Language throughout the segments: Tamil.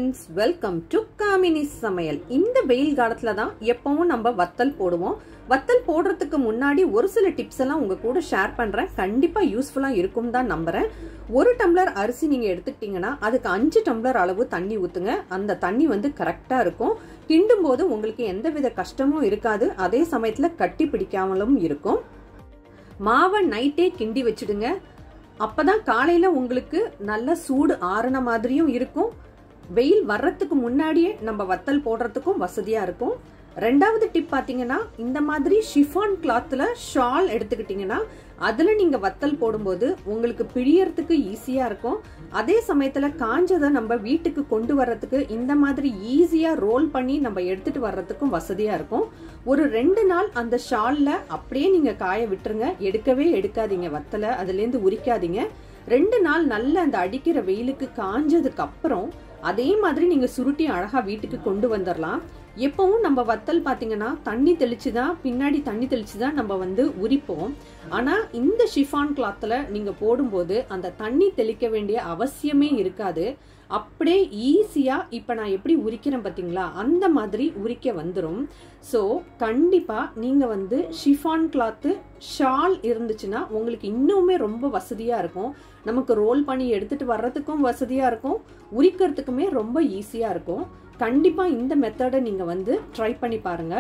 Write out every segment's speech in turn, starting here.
ஃப்ரெண்ட்ஸ் வெல்கம் டு காமினி சமையல் இந்த வெயில் காலத்துல தான் எப்பவும் நம்ம வத்தல் போடுவோம் வத்தல் போடுறதுக்கு முன்னாடி ஒரு சில டிப்ஸ் எல்லாம் உங்க கூட ஷேர் பண்றேன் கண்டிப்பா யூஸ்ஃபுல்லா இருக்கும் தான் நம்புறேன் ஒரு டம்ளர் அரிசி நீங்க எடுத்துக்கிட்டீங்கன்னா அதுக்கு அஞ்சு டம்ளர் அளவு தண்ணி ஊத்துங்க அந்த தண்ணி வந்து கரெக்டா இருக்கும் கிண்டும் போது உங்களுக்கு எந்தவித கஷ்டமும் இருக்காது அதே சமயத்துல கட்டி பிடிக்காமலும் இருக்கும் மாவை நைட்டே கிண்டி வச்சிடுங்க அப்பதான் காலையில உங்களுக்கு நல்ல சூடு ஆறுன மாதிரியும் இருக்கும் வெயில் வர்றதுக்கு முன்னாடியே நம்ம வத்தல் போடுறதுக்கும் வசதியா இருக்கும் ரெண்டாவது டிப் பாத்தீங்கன்னா இந்த மாதிரி ஷிஃபான் கிளாத்ல ஷால் எடுத்துக்கிட்டீங்கன்னா அதுல நீங்க வத்தல் போடும்போது உங்களுக்கு பிழியறதுக்கு ஈஸியா இருக்கும் அதே சமயத்துல காஞ்சதை நம்ம வீட்டுக்கு கொண்டு வர்றதுக்கு இந்த மாதிரி ஈஸியா ரோல் பண்ணி நம்ம எடுத்துட்டு வர்றதுக்கும் வசதியா இருக்கும் ஒரு ரெண்டு நாள் அந்த ஷால்ல அப்படியே நீங்க காய விட்டுருங்க எடுக்கவே எடுக்காதீங்க வத்தலை அதுல இருந்து உரிக்காதீங்க ரெண்டு நாள் நல்ல அந்த அடிக்கிற வெயிலுக்கு காஞ்சதுக்கு அப்புறம் அதே மாதிரி நீங்க சுருட்டி அழகா வீட்டுக்கு கொண்டு வந்துடலாம் எப்பவும் நம்ம வத்தல் பாத்தீங்கன்னா தண்ணி தெளிச்சுதான் பின்னாடி தண்ணி தெளிச்சுதான் நம்ம வந்து உரிப்போம் ஆனா இந்த ஷிஃபான் கிளாத்ல நீங்க போடும்போது அந்த தண்ணி தெளிக்க வேண்டிய அவசியமே இருக்காது அப்படியே ஈஸியா இப்ப நான் எப்படி உரிக்கிறேன் பாத்தீங்களா அந்த மாதிரி உரிக்க வந்துடும் ஸோ கண்டிப்பா நீங்க வந்து ஷிஃபான் கிளாத்து ஷால் இருந்துச்சுன்னா உங்களுக்கு இன்னுமே ரொம்ப வசதியா இருக்கும் நமக்கு ரோல் பண்ணி எடுத்துட்டு வர்றதுக்கும் வசதியா இருக்கும் உரிக்கிறதுக்குமே ரொம்ப ஈஸியா இருக்கும் கண்டிப்பா இந்த மெத்தடை நீங்க வந்து ட்ரை பண்ணி பாருங்க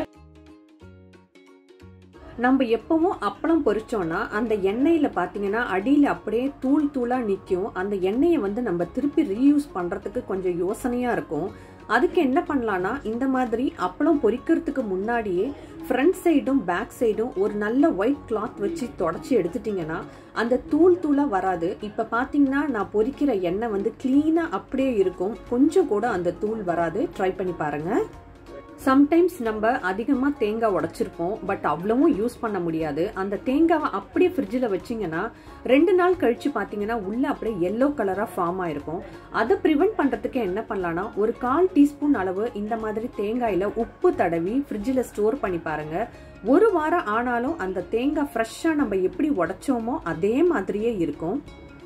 நம்ம எப்பவும் அப்பளம் பொரிச்சோம்னா அந்த எண்ணெயில பாத்தீங்கன்னா அடியில அப்படியே தூள் தூளா நிற்கும் அந்த எண்ணெயை வந்து நம்ம திருப்பி ரீயூஸ் பண்றதுக்கு கொஞ்சம் யோசனையா இருக்கும் அதுக்கு என்ன பண்ணலாம்னா இந்த மாதிரி அப்பளம் பொரிக்கிறதுக்கு முன்னாடியே ஃப்ரண்ட் சைடும் பேக் சைடும் ஒரு நல்ல ஒயிட் கிளாத் வச்சு தொடச்சி எடுத்துட்டீங்கன்னா அந்த தூள் தூளா வராது இப்ப பாத்தீங்கன்னா நான் பொரிக்கிற எண்ணெய் வந்து கிளீனா அப்படியே இருக்கும் கொஞ்சம் கூட அந்த தூள் வராது ட்ரை பண்ணி பாருங்க சம்டைம்ஸ் நம்ம அதிகமாக தேங்காய் உடைச்சிருப்போம் பட் அவ்வளவும் யூஸ் பண்ண முடியாது அந்த தேங்காவை அப்படியே ஃப்ரிட்ஜில் வச்சிங்கன்னா ரெண்டு நாள் கழிச்சு பார்த்தீங்கன்னா உள்ள அப்படியே எல்லோ கலராக ஃபார்ம் ஆயிருக்கும் அதை ப்ரிவெண்ட் பண்ணுறதுக்கு என்ன பண்ணலாம்னா ஒரு கால் டீஸ்பூன் அளவு இந்த மாதிரி தேங்காயில் உப்பு தடவி ஃப்ரிட்ஜில் ஸ்டோர் பண்ணி பாருங்க ஒரு வாரம் ஆனாலும் அந்த தேங்காய் ஃப்ரெஷ்ஷாக நம்ம எப்படி உடைச்சோமோ அதே மாதிரியே இருக்கும்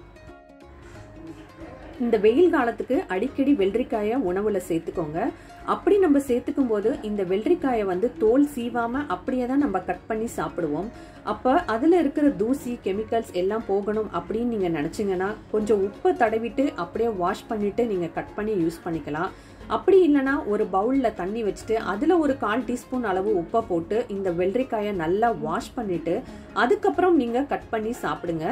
இந்த வெயில் காலத்துக்கு அடிக்கடி வெள்ளரிக்காயை உணவுல சேர்த்துக்கோங்க அப்படி நம்ம சேர்த்துக்கும் போது இந்த வெள்ளரிக்காயை வந்து தோல் சீவாம அப்படியே தான் நம்ம கட் பண்ணி சாப்பிடுவோம் அப்ப அதுல இருக்கிற தூசி கெமிக்கல்ஸ் எல்லாம் போகணும் அப்படின்னு நீங்க நினைச்சீங்கன்னா கொஞ்சம் உப்பை தடவிட்டு அப்படியே வாஷ் பண்ணிட்டு நீங்க கட் பண்ணி யூஸ் பண்ணிக்கலாம் அப்படி இல்லைன்னா ஒரு பவுல்ல தண்ணி வச்சுட்டு அதுல ஒரு கால் டீஸ்பூன் அளவு உப்பை போட்டு இந்த வெள்ளரிக்காயை நல்லா வாஷ் பண்ணிட்டு அதுக்கப்புறம் நீங்க கட் பண்ணி சாப்பிடுங்க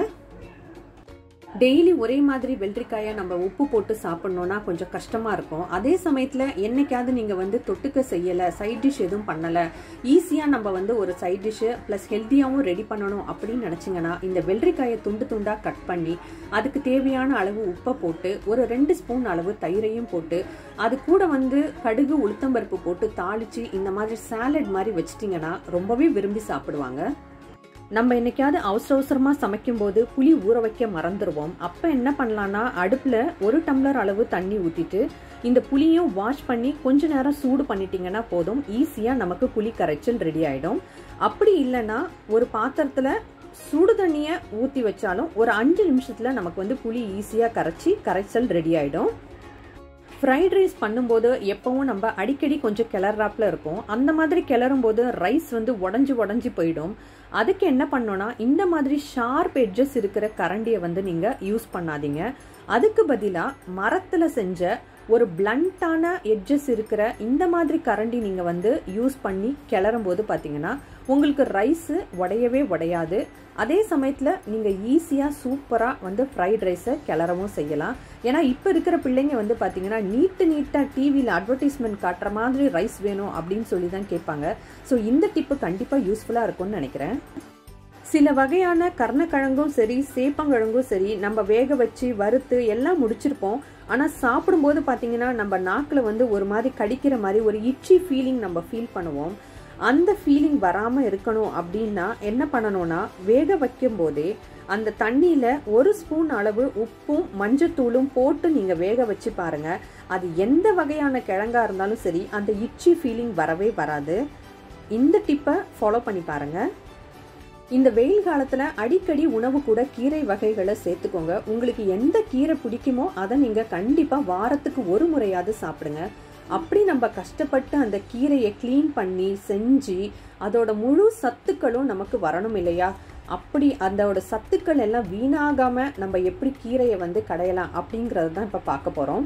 டெய்லி ஒரே மாதிரி வெள்ளரிக்காயை நம்ம உப்பு போட்டு சாப்பிட்ணுன்னா கொஞ்சம் கஷ்டமா இருக்கும் அதே சமயத்துல என்னைக்காவது நீங்க வந்து தொட்டுக்க செய்யல சைட் டிஷ் எதுவும் பண்ணல ஈஸியா நம்ம வந்து ஒரு சைட் டிஷ் பிளஸ் ஹெல்த்தியாவும் ரெடி பண்ணணும் அப்படின்னு நினைச்சீங்கன்னா இந்த வெள்ளரிக்காயை துண்டு துண்டா கட் பண்ணி அதுக்கு தேவையான அளவு உப்பை போட்டு ஒரு ரெண்டு ஸ்பூன் அளவு தயிரையும் போட்டு அது கூட வந்து கடுகு உளுத்தம்பருப்பு போட்டு தாளிச்சு இந்த மாதிரி சாலட் மாதிரி வச்சிட்டிங்கன்னா ரொம்பவே விரும்பி சாப்பிடுவாங்க நம்ம என்னைக்காவது அவசர அவசரமா சமைக்கும் போது புளி ஊற வைக்க மறந்துடுவோம் அப்ப என்ன பண்ணலாம்னா அடுப்புல ஒரு டம்ளர் அளவு தண்ணி ஊத்திட்டு இந்த புளியும் வாஷ் பண்ணி கொஞ்ச நேரம் சூடு பண்ணிட்டீங்கன்னா போதும் ஈஸியா நமக்கு புளி கரைச்சல் ரெடி ஆயிடும் அப்படி இல்லைன்னா ஒரு பாத்திரத்துல சுடு தண்ணியை ஊத்தி வச்சாலும் ஒரு அஞ்சு நிமிஷத்துல நமக்கு வந்து புளி ஈஸியா கரைச்சி கரைச்சல் ரெடி ஆயிடும் ஃப்ரைட் ரைஸ் பண்ணும்போது எப்பவும் நம்ம அடிக்கடி கொஞ்சம் கிளறாப்புல இருக்கும் அந்த மாதிரி கிளறும் போது ரைஸ் வந்து உடஞ்சி உடஞ்சி போயிடும் அதுக்கு என்ன பண்ணோம்னா இந்த மாதிரி ஷார்ப் எட்ஜஸ் இருக்கிற கரண்டியை வந்து நீங்க யூஸ் பண்ணாதீங்க அதுக்கு பதிலாக மரத்துல செஞ்ச ஒரு பிளண்டான எட்ஜஸ் இருக்கிற இந்த மாதிரி கரண்டி நீங்க வந்து யூஸ் பண்ணி கிளறும் போது பாத்தீங்கன்னா உங்களுக்கு ரைஸ் உடையவே உடையாது அதே சமயத்தில் நீங்கள் ஈஸியாக சூப்பராக வந்து ஃப்ரைட் ரைஸை கிளறவும் செய்யலாம் ஏன்னா இப்போ இருக்கிற பிள்ளைங்க வந்து பார்த்தீங்கன்னா நீட்டு நீட்டாக டிவியில் அட்வர்டைஸ்மெண்ட் காட்டுற மாதிரி ரைஸ் வேணும் அப்படின்னு சொல்லி தான் கேட்பாங்க ஸோ இந்த டிப்பு கண்டிப்பாக யூஸ்ஃபுல்லாக இருக்கும்னு நினைக்கிறேன் சில வகையான கர்ணக்கிழங்கும் சரி சேப்பங்கிழங்கும் சரி நம்ம வேக வச்சு வறுத்து எல்லாம் முடிச்சிருப்போம் ஆனால் சாப்பிடும்போது பார்த்தீங்கன்னா நம்ம நாக்கில் வந்து ஒரு மாதிரி கடிக்கிற மாதிரி ஒரு இச்சி ஃபீலிங் நம்ம ஃபீல் பண்ணுவோம் அந்த ஃபீலிங் வராமல் இருக்கணும் அப்படின்னா என்ன பண்ணணும்னா வேக வைக்கும் போதே அந்த தண்ணியில் ஒரு ஸ்பூன் அளவு உப்பும் மஞ்சத்தூளும் போட்டு நீங்கள் வேக வச்சு பாருங்க அது எந்த வகையான கிழங்கா இருந்தாலும் சரி அந்த இச்சி ஃபீலிங் வரவே வராது இந்த டிப்பை ஃபாலோ பண்ணி பாருங்க இந்த வெயில் காலத்துல அடிக்கடி உணவு கூட கீரை வகைகளை சேர்த்துக்கோங்க உங்களுக்கு எந்த கீரை பிடிக்குமோ அதை நீங்க கண்டிப்பா வாரத்துக்கு ஒரு முறையாவது சாப்பிடுங்க அப்படி நம்ம கஷ்டப்பட்டு அந்த கீரையை க்ளீன் பண்ணி செஞ்சு அதோட முழு சத்துக்களும் நமக்கு வரணும் இல்லையா அப்படி அதோட சத்துக்கள் எல்லாம் வீணாகாம நம்ம எப்படி கீரையை வந்து கடையலாம் அப்படிங்கறது தான் இப்ப பார்க்க போறோம்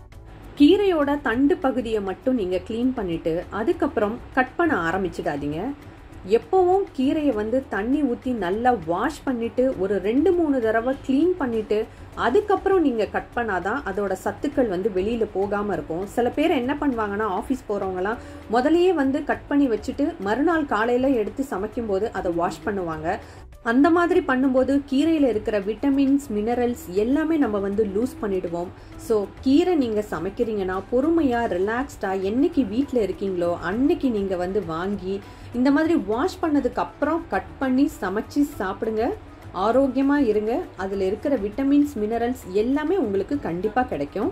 கீரையோட தண்டு பகுதியை மட்டும் நீங்க க்ளீன் பண்ணிட்டு அதுக்கப்புறம் கட் பண்ண ஆரம்பிச்சிடாதீங்க எப்பவும் கீரையை வந்து தண்ணி ஊற்றி நல்லா வாஷ் பண்ணிட்டு ஒரு ரெண்டு மூணு தடவை க்ளீன் பண்ணிட்டு அதுக்கப்புறம் நீங்க கட் பண்ணாதான் அதோட சத்துக்கள் வந்து வெளியில போகாம இருக்கும் சில பேர் என்ன பண்ணுவாங்கன்னா ஆஃபீஸ் போறவங்கலாம் முதலையே வந்து கட் பண்ணி வச்சுட்டு மறுநாள் காலையில எடுத்து சமைக்கும் போது அதை வாஷ் பண்ணுவாங்க அந்த மாதிரி பண்ணும்போது கீரையில் இருக்கிற விட்டமின்ஸ் மினரல்ஸ் எல்லாமே நம்ம வந்து லூஸ் பண்ணிடுவோம் ஸோ கீரை நீங்கள் சமைக்கிறீங்கன்னா பொறுமையாக ரிலாக்ஸ்டாக என்னைக்கு வீட்டில் இருக்கீங்களோ அன்னைக்கு நீங்கள் வந்து வாங்கி இந்த மாதிரி வாஷ் பண்ணதுக்கு அப்புறம் கட் பண்ணி சமைச்சு சாப்பிடுங்க ஆரோக்கியமாக இருங்க அதில் இருக்கிற விட்டமின்ஸ் மினரல்ஸ் எல்லாமே உங்களுக்கு கண்டிப்பாக கிடைக்கும்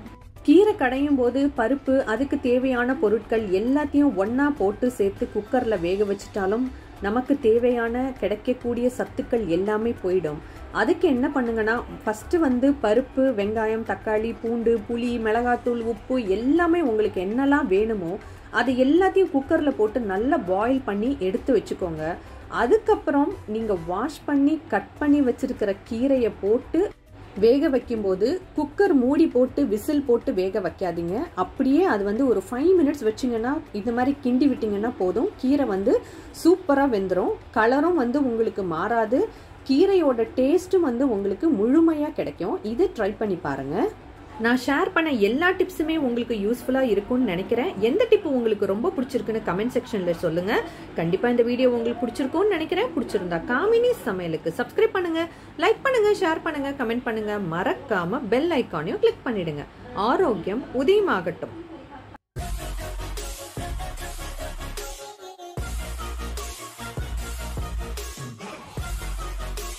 கீரை கடையும் போது பருப்பு அதுக்கு தேவையான பொருட்கள் எல்லாத்தையும் ஒன்றா போட்டு சேர்த்து குக்கரில் வேக வச்சிட்டாலும் நமக்கு தேவையான கிடைக்கக்கூடிய சத்துக்கள் எல்லாமே போயிடும் அதுக்கு என்ன பண்ணுங்கன்னா ஃபஸ்ட்டு வந்து பருப்பு வெங்காயம் தக்காளி பூண்டு புளி மிளகாத்தூள் உப்பு எல்லாமே உங்களுக்கு என்னெல்லாம் வேணுமோ அது எல்லாத்தையும் குக்கரில் போட்டு நல்லா பாயில் பண்ணி எடுத்து வச்சுக்கோங்க அதுக்கப்புறம் நீங்கள் வாஷ் பண்ணி கட் பண்ணி வச்சிருக்கிற கீரையை போட்டு வேக வைக்கும்போது குக்கர் மூடி போட்டு விசில் போட்டு வேக வைக்காதீங்க அப்படியே அது வந்து ஒரு ஃபைவ் மினிட்ஸ் வச்சிங்கன்னா இந்த மாதிரி கிண்டி விட்டிங்கன்னா போதும் கீரை வந்து சூப்பராக வெந்துடும் கலரும் வந்து உங்களுக்கு மாறாது கீரையோட டேஸ்ட்டும் வந்து உங்களுக்கு முழுமையாக கிடைக்கும் இது ட்ரை பண்ணி பாருங்கள் நான் ஷேர் பண்ண எல்லா டிப்ஸுமே உங்களுக்கு யூஸ்ஃபுல்லாக இருக்கும்னு நினைக்கிறேன் எந்த டிப் உங்களுக்கு ரொம்ப பிடிச்சிருக்குன்னு கமெண்ட் செக்ஷனில் சொல்லுங்கள் கண்டிப்பாக இந்த வீடியோ உங்களுக்கு பிடிச்சிருக்கும்னு நினைக்கிறேன் பிடிச்சிருந்தா காமினி சமையலுக்கு சப்ஸ்கிரைப் பண்ணுங்கள் லைக் பண்ணுங்கள் ஷேர் பண்ணுங்கள் கமெண்ட் பண்ணுங்கள் மறக்காமல் பெல் ஐக்கானையும் கிளிக் பண்ணிடுங்க ஆரோக்கியம் உதயமாகட்டும்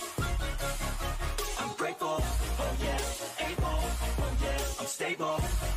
I'm grateful, oh yeah, able, oh yeah, I'm stable,